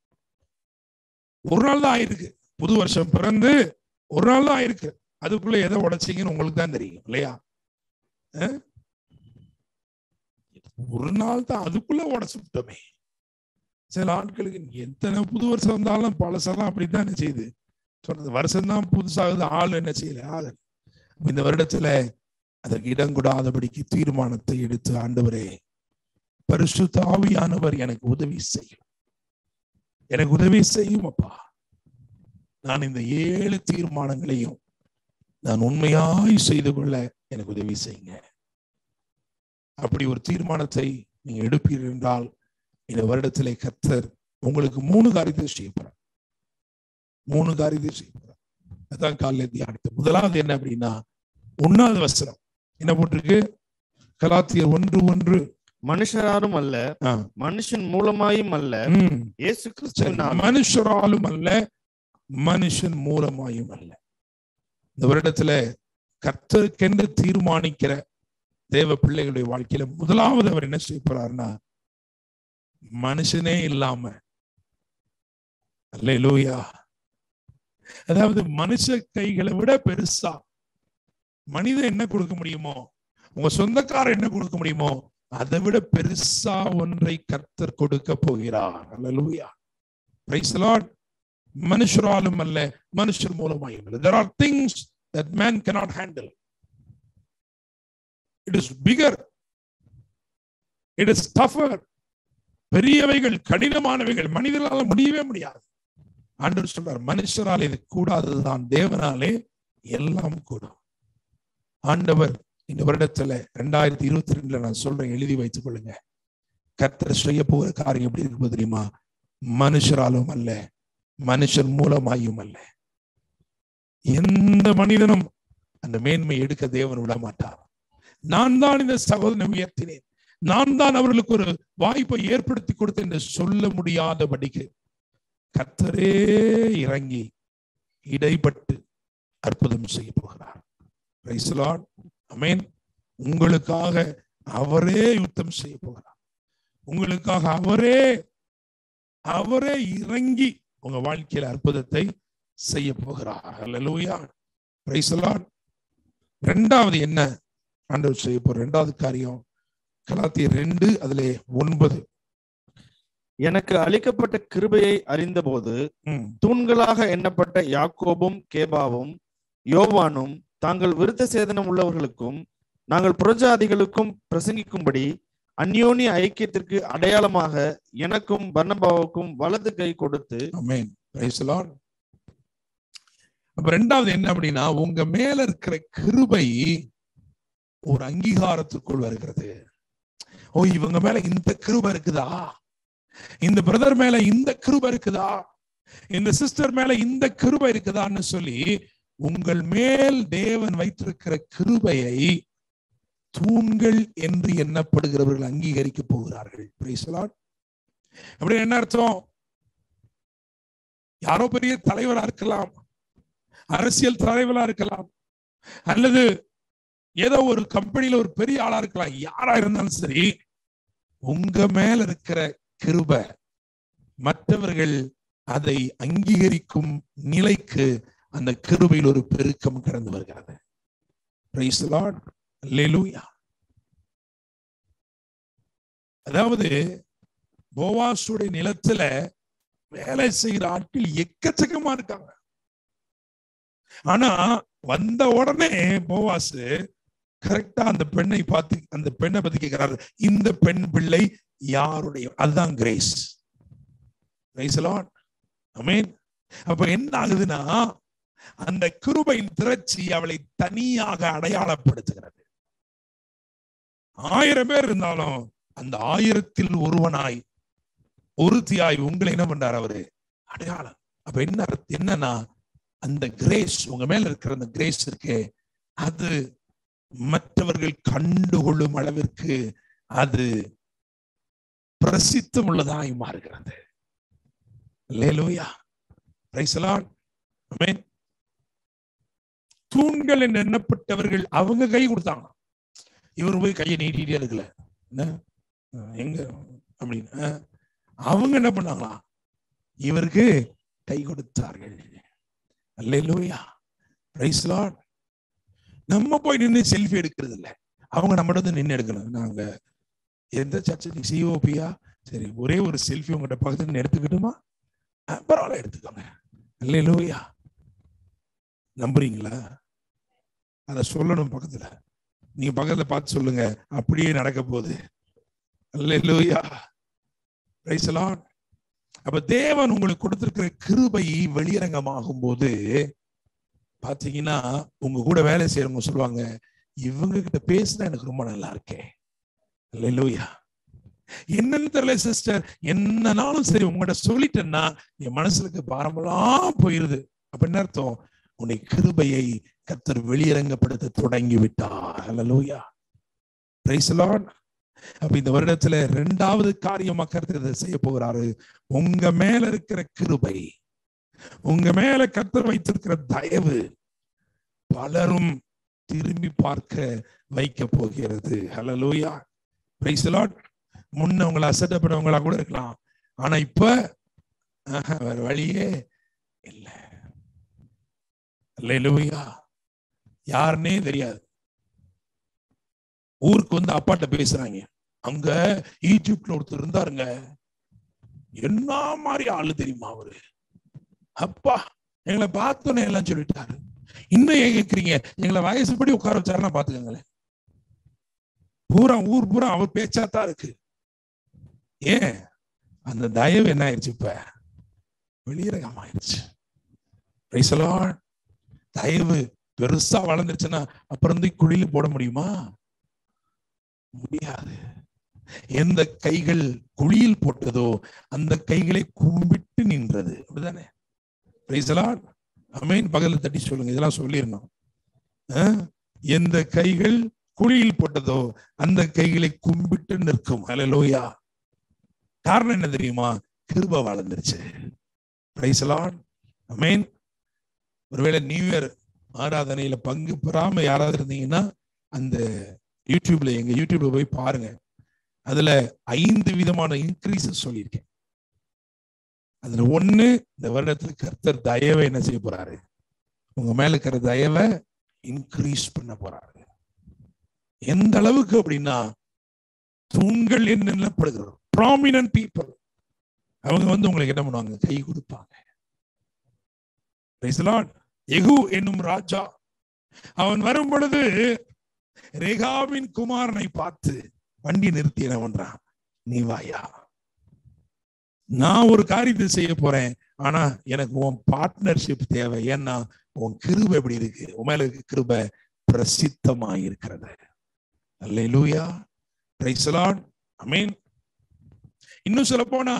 ஒரு நாள் தான் ஆயிருக்கு புது வருஷம் பிறந்து ஒரு நாள் தான் ஆயிருக்கு அதுக்குள்ள எதை உடைச்சிங்கன்னு உங்களுக்கு தான் தெரியும் இல்லையா அஹ்? ஒரு நாள் தான் அதுக்குள்ள உடைச்சு விட்டோமே சில ஆட்களுக்கு எத்தனை புது வருஷம் வந்தாலும் பழசெல்லாம் அப்படித்தானே செய்யுது சொல்றது வருஷம் தான் புதுசாகுது ஆள் என்ன செய்யல ஆள் இந்த வருடத்துல அதற்கு இடம் கூடாதபடிக்கு தீர்மானத்தை எடுத்து ஆண்டவரே பரிசுத்த ஆவியானவர் எனக்கு உதவி செய்யும் எனக்கு உதவி செய்யும் அப்பா நான் இந்த ஏழு தீர்மானங்களையும் நான் உண்மையாய் செய்து கொள்ள எனக்கு உதவி செய்யுங்க அப்படி ஒரு தீர்மானத்தை நீங்க எடுப்பீர்கள் என்றால் இந்த வருடத்திலே கர்த்தர் உங்களுக்கு மூணு காரியத்தை செய்ய போறார் மூணு காரியத்தை செய்ய போறார் அதான் காலையில தியானித்து முதலாவது என்ன அப்படின்னா ஒன்னாவது வசனம் என்ன போட்டிருக்கு கலாத்தியர் ஒன்று ஒன்று மனுஷராரும் அல்ல ஆ. மனுஷன் மூலமாயும் அல்ல ம். இயேசு சரி, கிறிஸ்துவினால் மனுஷராலும் அல்ல மனுஷன் மூலமாயும் அல்ல இந்த வருடத்துல கர்த்தருக்கென்று தீர்மானிக்கிற தேவ பிள்ளைகளுடைய வாழ்க்கையில முதலாவது அவர் என்ன செய்ய போறாருன்னா மனுஷனே இல்லாம அல்லேலூயா அதாவது மனுஷ கைகளை விட பெருசா மனிதன் என்ன கொடுக்க முடியுமோ உங்க சொந்தக்காரர் என்ன கொடுக்க முடியுமோ அதை விட பெருசா ஒன்றை கர்த்தர் கொடுக்க போகிறார் அல்லேலூயா பிரைஸ் லார்ட் மனுஷராலும் அல்ல மனுஷர் மூலமாயும் அல்ல there are things that man cannot handle it is bigger it is tougher பெரியவைகள் கடினமானவைகள் மனிதனால முடியவே முடியாது ஆண்டவர் சொல்றார் மனுஷரால் இது கூடாததுதான் தேவனாலே எல்லாம் கூடும் ஆண்டவர் இந்த வருடத்துல ரெண்டாயிரத்தி இருபத்தி ரெண்டுல நான் சொல்றேன் எழுதி வைத்துக் கொள்ளுங்க கர்த்தர் செய்ய போகிற காரியம் எப்படி இருக்கு தெரியுமா மனுஷராலும் அல்ல மனுஷன் மூலமாயும் அல்ல எந்த மனிதனும் அந்த மேன்மை எடுக்க தேவன் விட மாட்டார் நான் தான் இந்த சகோதரனை உயர்த்தினேன் நான் தான் அவர்களுக்கு ஒரு வாய்ப்பை ஏற்படுத்தி கொடுத்தேன் என்று சொல்ல முடியாதபடிக்கு கர்த்தரே இறங்கி இடைப்பட்டு அற்புதம் செய்ய போகிறார் Praise the Lord. Amen. உங்களுக்காக அவரே யுத்தம் செய்ய போகிறார் உங்களுக்காக அவரே அவரே இறங்கி உங்க வாழ்க்கையில அற்புதத்தை செய்ய போகிறார் அல்லேலூயா பிரைஸ் ரெண்டாவது என்ன ஆண்டவர் செய்ய போற ரெண்டாவது காரியம் கலாத்தியர் ரெண்டு அதுல ஒன்பது எனக்கு அளிக்கப்பட்ட கிருபையை அறிந்தபோது ம், தூண்களாக எண்ணப்பட்ட யாக்கோபும் கேபாவும் யோவானும் தாங்கள் விருத்த சேதனம் உள்ளவர்களுக்கும் நாங்கள் புறஜாதிகளுக்கும் பிரசங்கிக்கும்படி அந்யோன்ய ஐக்கியத்திற்கு அடையாளமாக எனக்கும் பர்னபாவுக்கும் வலது கை கொடுத்து ஆமென் பிரைஸ் அப்ப ரெண்டாவது என்ன அப்படின்னா உங்க மேல இருக்கிற கிருபை ஒரு அங்கீகாரத்துக்குள் வருகிறது ஓ இவங்க மேல இந்த கிருபை இருக்குதா இந்த பிரதர் மேல இந்த கிருபை இருக்குதா இந்த சிஸ்டர் மேல இந்த கிருபை இருக்குதான்னு சொல்லி உங்கள் மேல் தேவன் வைத்திருக்கிற கிருபையை தூண்கள் என்று எண்ணப்படுகிறவர்கள் அங்கீகரிக்க போகிறார்கள் Praise the Lord. அப்படி என்ன அர்த்தம் யாரோ பெரிய தலைவரா இருக்கலாம் அரசியல் தலைவரா இருக்கலாம் அல்லது ஏதோ ஒரு கம்பெனில ஒரு பெரிய ஆளா இருக்கலாம் யாரா இருந்தாலும் சரி உங்க மேல இருக்கிற கிருபை மற்றவர்கள் அதை அங்கீகரிக்கும் நிலைக்கு அந்த கிருபையில் ஒரு பெருக்கம் கடந்து வருகிறது Praise the Lord. Hallelujah. அதாவது போவாசுடைய நிலத்துல வேலை செய்கிற ஆட்கள் எக்கச்சக்கமா இருக்காங்க ஆனா வந்த உடனே போவாசு கரெக்டா அந்த பெண்ணை பார்த்து அந்த பெண்ணை பத்தி கேட்கிறாரு இந்த பெண் பிள்ளை யாருடைய அதுதான் கிரேஸ் கிரேஸ் அமீன் அப்ப என்ன ஆகுதுன்னா அந்த கிருபையின் திரட்சி அவளை தனியாக அடையாளப்படுத்துகிறது ஆயிரம் பேர் இருந்தாலும் அந்த ஆயிரத்தில் ஒருவனாய் ஒருத்தியாய் உங்களை என்ன பண்றாரு அவரு அடையாளம் அப்ப என்ன அர்த்தம் என்னன்னா அந்த கிரேஸ் உங்க மேல இருக்கிற அந்த கிரேஸ் இருக்கு அது மற்றவர்கள் கண்டுகொள்ளும் அளவிற்கு அது பிரசித்தம் உள்ளதாய் மாறுகிறது லேலூயா பிரைசலான் ஆமென் தூண்கள் என்று எண்ணப்பட்டவர்கள் அவங்க கை கொடுத்தாங்க இவர் போய் கையை நீட்டிகிட்டே இருக்கல என்ன அஹ் எங்க அப்படின்னு அஹ் அவங்க என்ன பண்ணாங்களா இவருக்கு கை கொடுத்தார்கள் அல்லேலூயா பிரைஸ் லார்ட் நம்ம போய் நின்று செல்ஃபி எடுக்கிறது இல்ல அவங்க நம்மகிட்ட வந்து நின்று எடுக்கணும் நாங்க எந்த சர்ச்சை சிஓபியா சரி ஒரே ஒரு செல்ஃபி உங்ககிட்ட பக்கத்துல நின்னு எடுத்துக்கிட்டுமா அஹ் பரவாயில்ல எடுத்துக்கோங்க அல்லேலூயா நம்புறீங்களா அத சொல்லணும் பக்கத்துல நீங்க பக்கத்துல பார்த்து சொல்லுங்க அப்படியே நடக்க போகுது அல்லேலூயா பிரைஸ் லார்ட் அப்ப தேவன் உங்களுக்கு கொடுத்திருக்கிற கிருபை வெளியரங்கமாகும் போது பாத்தீங்கன்னா உங்க கூட வேலை செய்யறவங்க சொல்லுவாங்க இவங்க கிட்ட பேசினா எனக்கு ரொம்ப நல்லா இருக்கே அல்லேலூயா என்னன்னு தெரியல சிஸ்டர் என்னனாலும் சரி உங்ககிட்ட சொல்லிட்டேன்னா என் மனசுக்கு பாரமெல்லாம் போயிருது அப்ப என்ன அர்த்தம் உன்னை கிருபையை கத்தர் வெளியரங்கப்படுத்த தொடங்கி விட்டார் அல்லேலூயா பிரைஸ் லார்ட் அப்ப இந்த வருடத்துல ரெண்டாவது காரியமா கருத்து செய்ய போகிறாரு உங்க மேல இருக்கிற கிருபை உங்க மேல கத்தர் வைத்திருக்கிற தயவு பலரும் திரும்பி பார்க்க வைக்க போகிறது ஹலலூயா பிரைஸ் லார்ட் முன்ன உங்களை அசட்டப்படவங்களா கூட இருக்கலாம் ஆனா இப்ப ஆஹா, வேற வழியே இல்லை அல்லேலூயா யாருன்னே தெரியாது ஊருக்கு வந்து அப்பாட்ட பேசுறாங்க அங்க ஈஜிப்ட்ல ஒருத்தர் இருந்தாருங்க என்ன மாதிரி ஆளு தெரியுமா அவரு அப்பா எங்களை பார்த்தோன்னே எல்லாம் சொல்லிட்டாரு இன்னும் ஏன் கேக்குறீங்க எங்களை வயசுப்படி உட்கார வச்சாருன்னா பாத்துக்கோங்களேன் பூரா ஊர் பூரா அவர் பேச்சாத்தான் இருக்கு ஏன் அந்த தயவு என்ன ஆயிடுச்சு இப்ப வெளியரகம் ஆயிடுச்சு Praise the Lord. தயவு பெருசா வளர்ந்துருச்சுன்னா அப்புறம் வந்து குழியில போட முடியுமா முடியாது எந்த கைகள் குழியில் போட்டதோ அந்த கைகளை கும்பிட்டு நின்றது அப்படிதானே Praise the Lord. அமேன் பகல்ல தட்டி சொல்லுங்க இதெல்லாம் சொல்லிடணும் ஆ? எந்த கைகள் குழியில் போட்டதோ அந்த கைகளை கும்பிட்டு நிற்கும் ஹalleluya காரணம் என்ன தெரியுமா கிருப வளர்ந்துருச்சு Praise the Lord. அமேன் ஒருவேளை நியூ இயர் ஆராதனையில பங்கு பெறாம யாராவது இருந்தீங்கன்னா அந்த யூடியூப்ல எங்க யூடியூப்ல போய் பாருங்க அதுல ஐந்து விதமான இன்க்ரீஸ் சொல்லியிருக்கேன் அதுல ஒண்ணு இந்த வருடத்துல கர்த்தர் தயவை என்ன செய்ய போறாரு உங்க மேல இருக்கிற தயவை இன்க்ரீஸ் பண்ண போறாரு எந்த அளவுக்கு அப்படின்னா தூண்கள் என்று நிலப்படுகிறோம் ப்ராமினன்ட் பீப்புள் அவங்க வந்து உங்களுக்கு என்ன பண்ணுவாங்க கை கொடுப்பாங்க Praise the Lord. யெகூ என்னும் ராஜா அவன் வரும் பொழுது ரேகாவின் குமாரனை பார்த்து வண்டி நிறுத்தி என்ன பண்றான் நீ வாயா நான் ஒரு காரியத்தை செய்ய போறேன் ஆனா எனக்கு உன் பார்ட்னர்ஷிப் தேவை ஏன்னா உன் கிருபை எப்படி இருக்கு உன் மேல இருக்க கிருபை பிரசித்தமா இருக்கிறது அல்லேலூயா பிரைஸ் the Lord. ஆமென் இன்னும் சொல்ல போனா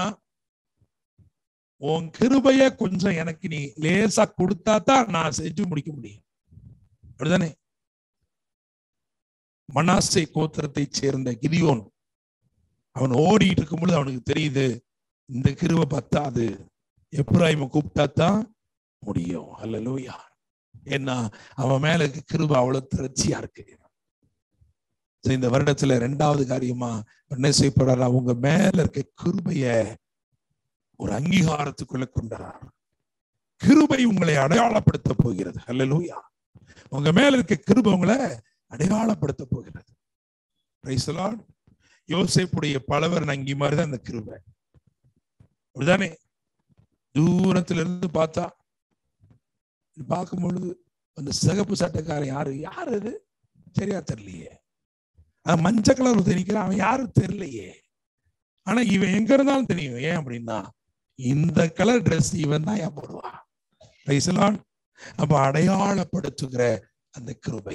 உன் கிருபைய கொஞ்சம் எனக்கு நீ லேசா கொடுத்தா தான் நான் செஞ்சு முடிக்க முடியும் அப்படிதானே மனாசே கோத்திரத்தை சேர்ந்த கிதியோன் அவன் ஓடிட்டு இருக்கும் பொழுது அவனுக்கு தெரியுது இந்த கிருபை பத்தாது எப்ராயிம கூப்பிட்டா தான் முடியும் அல்லலூயா ஏன்னா அவன் மேல இருக்க கிருபை அவ்வளவு திரட்சியா இருக்கு So, இந்த வருடத்துல ரெண்டாவது காரியமா என்ன செய்யப்படுறாரு அவங்க மேல இருக்க கிருபைய ஒரு அங்கீகாரத்துக்குள்ள கொண்டார் கிருபை உங்களை அடையாளப்படுத்த போகிறது அல்லலூயா உங்க மேல இருக்க கிருபை உங்களை அடையாளப்படுத்த போகிறது Praise the Lord. யோசேப்புடைய பலவர் நங்கி மாதிரி தான் அந்த கிருபை அப்படிதானே தூரத்துல இருந்து பார்த்தா பார்க்கும் பொழுது அந்த சிகப்பு சட்டைக்காரன் யாரு யாரு அது சரியா தெரியலையே அவன் மஞ்சள் கலர் தெரிவிக்கிறான் அவன் யாரும் தெரியலையே ஆனா இவன் எங்க இருந்தாலும் தெரியும் ஏன் அப்படின்னா இந்த கலர் Dress இவன் தான் ஏன் போடுவா Praise the Lord. அப்ப அடையாளப்படுத்துகிற அந்த கிருபை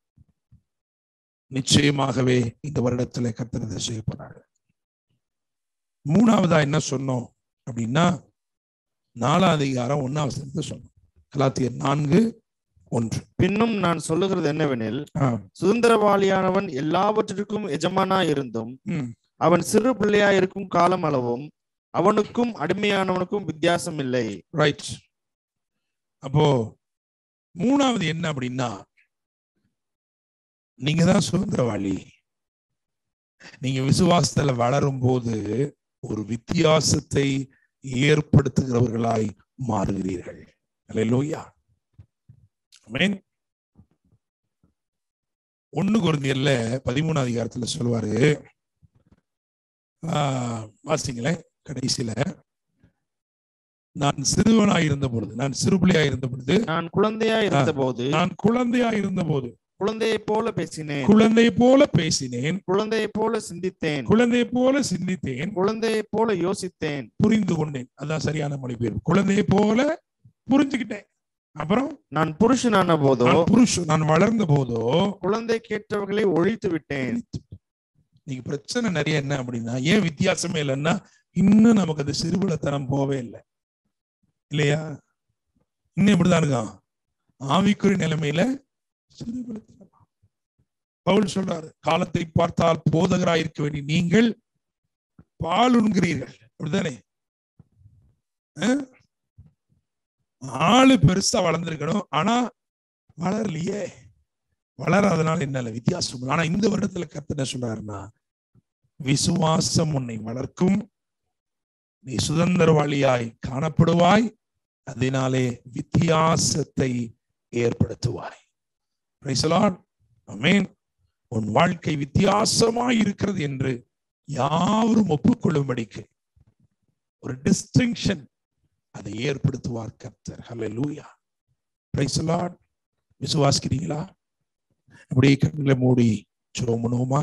நிச்சயமாகவே இந்த வருடத்துல கர்த்தரதை செய்யப்படாது மூணாவதா என்ன சொன்னோம் அப்படின்னா நாலாம் அதிகாரம் ஒன்னாம் வசனத்தை சொன்னோம் கலாத்தியர் நான்கு ஒன்று பின்னும் நான் சொல்லுகிறது என்னவெனில் ஆ, சுதந்திரவாளியானவன் எல்லாவற்றிற்கும் எஜமானா இருந்தும் ம், அவன் சிறு பிள்ளையா இருக்கும் காலம் அளவும் அவனுக்கும் அடிமையானவனுக்கும் வித்தியாசம் இல்லை ரைட் அப்போ மூணாவது என்ன அப்படின்னா நீங்க தான் சுதந்திரவாளி நீங்க விசுவாசத்துல வளரும் போது ஒரு வித்தியாசத்தை ஏற்படுத்துகிறவர்களாய் மாறுகிறீர்கள் அல்லேலூயா ஆமென் ஒண்ணு குருந்தியல்ல பதிமூணு அதிகாரத்துல சொல்லுவாரு ஆஹ் வாசிங்களேன் கடைசியில நான் சிறுவனாய் இருந்த பொழுது நான் சிறுபிள்ளையாய் இருந்த பொழுது நான் குழந்தையா இருந்தபோது நான் குழந்தையாய் இருந்த போது குழந்தையைப் போல பேசினேன் குழந்தை போல பேசினேன் குழந்தையைப் போல சிந்தித்தேன் குழந்தை போல சிந்தித்தேன் குழந்தையைப் போல யோசித்தேன் புரிந்து கொண்டேன் அதான் சரியான மொழிபெயர்ப்பு குழந்தை போல புரிஞ்சுக்கிட்டேன் அப்புறம் நான் புருஷனான போதோ நான் புருஷன் நான் வளர்ந்த போதோ குழந்தை கேட்டவர்களை ஒழித்து விட்டேன் நீங்க பிரச்சனை நிறைய என்ன அப்படின்னா ஏன் வித்தியாசமே இல்லைன்னா இன்னும் நமக்கு அந்த சிறுபுலத்தனம் போவே இல்லை இல்லையா இன்னும் இப்படிதான் இருக்கான் ஆவிக்குறி நிலைமையில சிறுபுலத்தனம் பவுல் சொல்றாரு காலத்தை பார்த்தால் போதகராய் இருக்க வேண்டிய நீங்கள் பால் உண்கிறீர்கள் அப்படிதானே அஹ்? ஆளு பெருசா வளர்ந்திருக்கணும் ஆனா வளரலையே வளராதனால என்ன இல்ல வித்தியாசம் இல்லை. ஆனா இந்த வருடத்துல கர்த்தர் என்ன சொல்றாருன்னா விசுவாசம் உன்னை வளர்க்கும் நீ சுதந்திரவாளியாய் காணப்படுவாய் அதனாலே வித்தியாசத்தை ஏற்படுத்துவாய் Praise the Lord. Amen. உன் வாழ்க்கை வித்தியாசமாய் இருக்கிறது என்று யாவரும் ஒப்புக்கொள்ளும்படிக்கு ஒரு டிஸ்டிங்ஷன் அதை ஏற்படுத்துவார் கர்த்தர் ஹalleluya Praise the Lord. விசுவாசிக்கிறீங்களா அப்படியே கண்களை மூடி சோமனோமா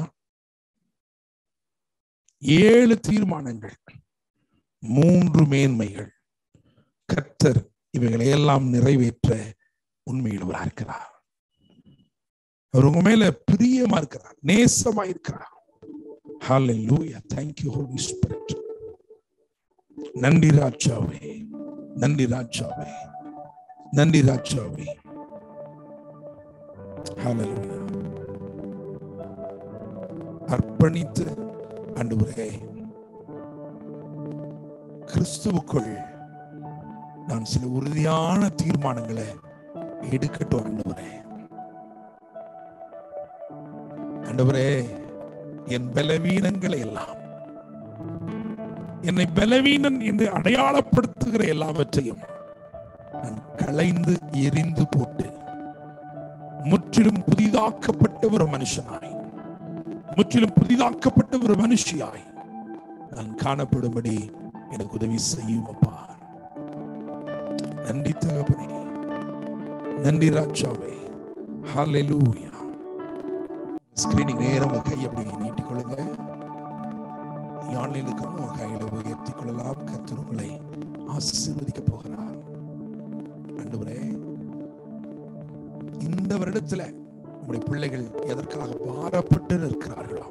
ஏழு தீர்மானங்கள் மூன்று மேன்மைகள் கர்த்தர் இவைகளை எல்லாம் நிறைவேற்ற உண்மையுள்ளவரா இருக்கிறார் அவர் உங்க மேல பிரியமா இருக்கிறார் நேசமா இருக்கிறார் ஹalleluya thank you holy spirit நன்றி ராஜாவே நன்றி ராஜாவே நன்றி ராஜாவே ஹalleluya அர்ப்பணித்து ஆண்டவரே கிறிஸ்துவுக்குள் நான் சில உறுதியான தீர்மானங்களை எடுக்கட்டும் ஆண்டவரே ஆண்டவரே என் பலவீனங்களை எல்லாம் என்னை பலவீனன் என்று அடையாளப்படுத்துகிற எல்லாவற்றையும் நான் களைந்து எரிந்து போட்டு முற்றிலும் புதிதாக்கப்பட்ட ஒரு மனுஷனாய் முற்றிலும் புதிதாக்கப்பட்ட ஒரு மனுஷியாய் நான் காணப்படும்படி எனக்கு உதவி செய்யும் அப்பா நன்றி தகப்பனே நன்றி ராஜாவே ஹalleluya ஸ்கிரீனிங் நேரம் உங்க கை அப்படி நீட்டிக் கொள்ளுங்க ஆன்லைன் இருக்கிறவங்க உங்க கையில உயர்த்தி கொள்ளலாம் கர்த்தர் உங்களை ஆசீர்வதிக்க போகிறார் ஆண்டவரே இந்த வருடத்துல உங்களுடைய பிள்ளைகள் எதற்காக பாரப்பட்டு இருக்கிறார்களோ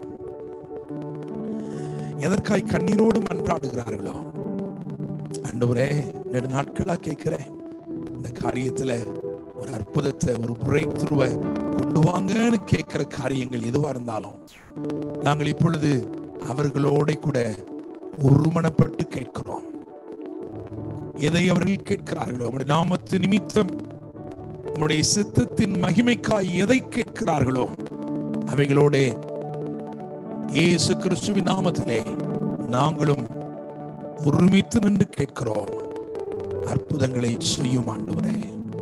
எதற்காய் கண்ணீரோடு மன்றாடுகிறார்களோ ஆண்டவரே நெடு நாட்களா கேட்கிறேன் இந்த காரியத்துல ஒரு அற்புதத்தை ஒரு பிரேக் துருவ கொண்டு வாங்கன்னு கேட்கிற காரியங்கள் எதுவா இருந்தாலும் நாங்கள் இப்பொழுது அவர்களோட கூட ஒருமனப்பட்டு கேட்கிறோம் எதை அவர்கள் கேட்கிறார்களோ உங்களுடைய நாமத்து நிமித்தம் உங்களுடைய சித்தத்தின் மகிமைக்காய் எதை கேட்கிறார்களோ அவைகளோட இயேசு கிறிஸ்துவின் நாமத்திலே நாங்களும் ஒருமித்து நின்று கேட்கிறோம் அற்புதங்களை செய்யும் ஆண்டவரே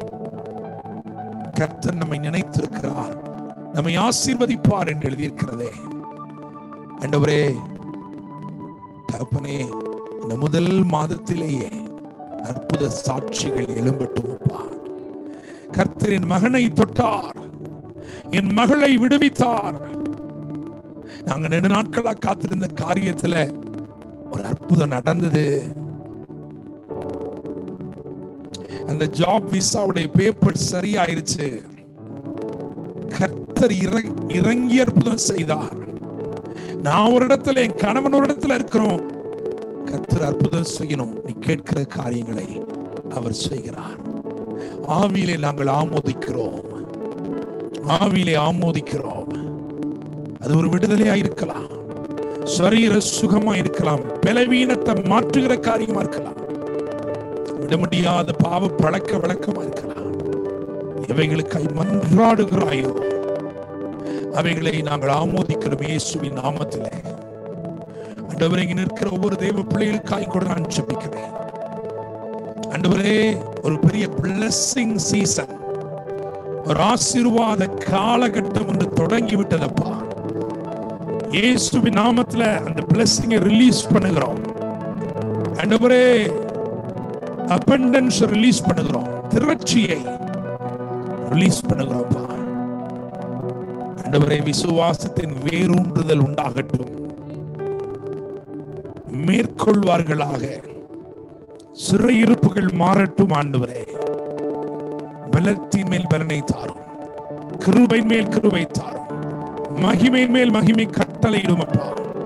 கர்த்தர் நம்மை நினைத்திருக்கிறார் நம்மை ஆசீர்வதிப்பார் என்று எழுதியிருக்கிறதே ஆண்டவரே தகப்பனே இந்த முதல் மாதத்திலேயே அற்புத சாட்சிகள் எழும்பட்டும் அப்பா கர்த்தர் என் மகனை தொட்டார் என் மகளை விடுவித்தார் நாங்க நெடு நாட்களா காத்திருந்த காரியத்துல ஒரு அற்புதம் நடந்தது அந்த ஜாப் விசாவுடைய பேப்பர் சரியாயிருச்சு கர்த்தர் இறங்- இறங்கி அற்புதம் செய்தார் நான் ஒரு இடத்துல என் கணவன் ஒரு இடத்துல இருக்கிறோம் கர்த்தர் அற்புதம் செய்யணும் நீ கேட்கிற காரியங்களை அவர் செய்கிறார் ஆவியிலே நாங்கள் ஆமோதிக்கிறோம் ஆவியிலே ஆமோதிக்கிறோம் அது ஒரு விடுதலையா இருக்கலாம் சரீர சுகமா இருக்கலாம் பலவீனத்தை மாற்றுகிற காரியமா இருக்கலாம் விட முடியாத பாவ பழக்க வழக்கமா இருக்கலாம் இவைகளுக்காய் மன்றாடுகிறாயோ அவைகளை நாங்கள் ஆமோதிக்கிறோம் இயேசுவின் நாமத்திலே ஆண்டவரே இங்க நிற்கிற ஒவ்வொரு தெய்வ பிள்ளைகளுக்காய் கூட நான் ஜெபிக்கிறேன் ஆண்டவரே ஒரு பெரிய blessing சீசன் ஒரு ஆசீர்வாத காலகட்டம் ஒன்று தொடங்கி விட்டதப்பா இயேசுவின் நாமத்துல அந்த பிளஸ்ஸிங்கை ரிலீஸ் பண்ணுகிறோம் ஆண்டவரே abundance ரிலீஸ் பண்ணுகிறோம் திரட்சியை ரிலீஸ் பண்ணுகிறோம்ப்பா ஆண்டவரே விசுவாசத்தின் வேரூன்றுதல் உண்டாகட்டும் மேற்கொள்வார்களாக சிறையிருப்புகள் மாறட்டும் ஆண்டவரே பலத்தின் மேல் பலனை தாரும் கிருபை மேல் கிருபை தாரும் மகிமை மேல் மகிமை கட்டளையிடும் அப்பா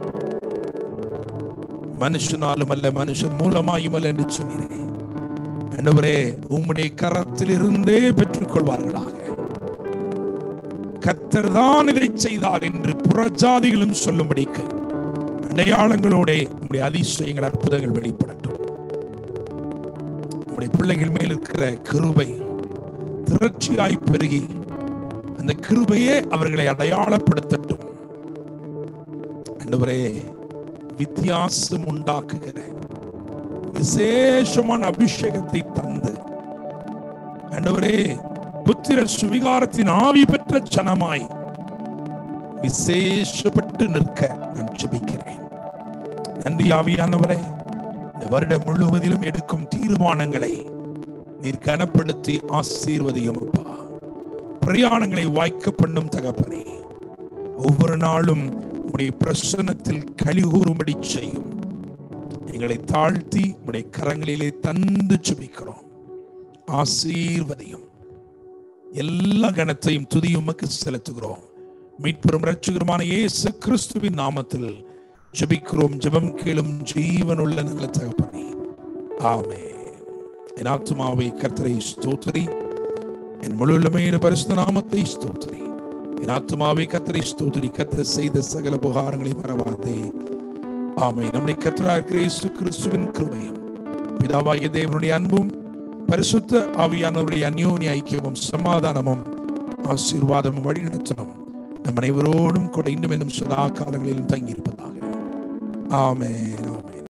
மனுஷனாலும் அல்ல மனுஷன் மூலமாயும் அல்ல என்று சொன்னீரே ஆண்டவரே உம்முடைய கரத்தில் இருந்தே பெற்றுக் கொள்வார்களாக கர்த்தர் தான் இதை செய்தார் என்று புறஜாதிகளும் சொல்லும்படிக்கு அடையாளங்களோட உங்களுடைய அதிசயங்கள் அற்புதங்கள் வெளிப்படட்டும் உங்களுடைய பிள்ளைகள் மேல் இருக்கிற கிருபை திரட்சியாய் பெருகி அந்த கிருபையே அவர்களை அடையாளப்படுத்தட்டும் ஆண்டவரே வித்தியாசம் உண்டாக்குகிற விசேஷமான அபிஷேகத்தை தந்து ஆண்டவரே புத்திர சுவிகாரத்தின் ஆவி பெற்ற ஜனமாய் விசேஷப்பட்டு நிற்க நான் ஜெபிக்கிறேன் நன்றி ஆவியானவரே இந்த வருடம் முழுவதிலும் எடுக்கும் தீர்மானங்களை நீர் கனப்படுத்தி ஆசீர்வதியும் அப்பா பிரயாணங்களை வாய்க்க பண்ணும் தகப்பனே ஒவ்வொரு நாளும் உடைய பிரசன்னத்தில் கழிகூறும்படி செய்யும் எங்களை தாழ்த்தி உடைய கரங்களிலே தந்து சுபிக்கிறோம் ஆசீர்வதியும் எல்லா கணத்தையும் துதியும் உமக்கு செலுத்துகிறோம் மீட்பெரும் ரட்சகருமான இயேசு கிறிஸ்துவின் நாமத்தில் ஜெபிக்கிறோம் ஜெபம் கேளும் ஜீவனுள்ள நல்ல தகப்பனே ஆமே என் ஆத்மாவை கர்த்தரை ஸ்தோத்திரி என் முழுமையான பரிசுத்த நாமத்தை ஸ்தோத்திரி என் ஆத்மாவை கர்த்தரை ஸ்தோத்திரி கர்த்தர் செய்த சகல புகாரங்களை மறவாதே ஆமை நம்முடைய கர்த்தராக இயேசு கிறிஸ்துவின் கிருபையும் பிதாவாகிய தேவனுடைய அன்பும் பரிசுத்த ஆவியானவருடைய அந்யோன்ய ஐக்கியமும் சமாதானமும் ஆசீர்வாதமும் வழிநடத்தணும் நம் அனைவரோடும் கூட இன்னும் இன்னும் சதா காலங்களிலும் தங்கியிருப்பதாக ஆமென் ஆமென்